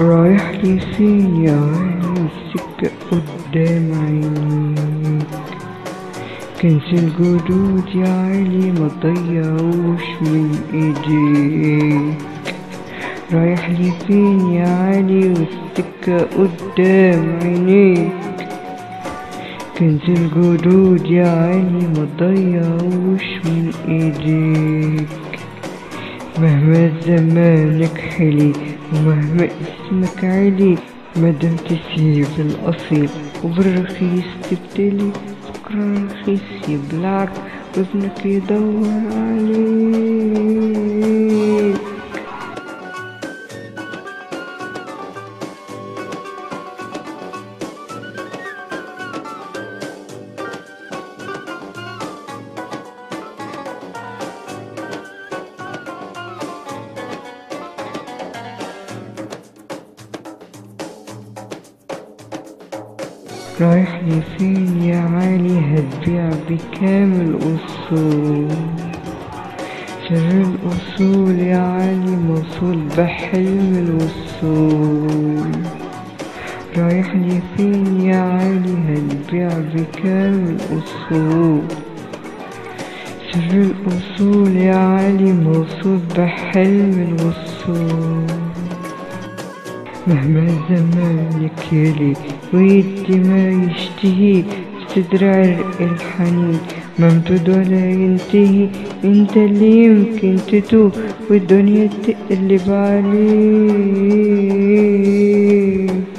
رايح لي فين يا عيني السكة قدام عينيك كنس الجدود يا علي ما تضيعوش من ايديك رايح لي فين يا علي والسكة قدام عينيك كنز الجدود يا علي ما تضيعوش من ايديك مهما زمانك حلي ومهما اسمك علي مادام تسيب الاصيل وبالرخيص تبتلي بكرة رخيص يبلعك وابنك يدور عليك رايح لي فين يا علي هتبيع بكام الأصول سر الأصول يا علي موصول بحلم الوصول رايح لي فين يا علي هتبيع بكام الأصول سر الأصول يا علي موصول بحلم الوصول مهما زمانك يلي ويدي ما يشتهي صدر عرق الحنين ممدود ولا ينتهي انت اللي يمكن تتوه والدنيا تقلب عليك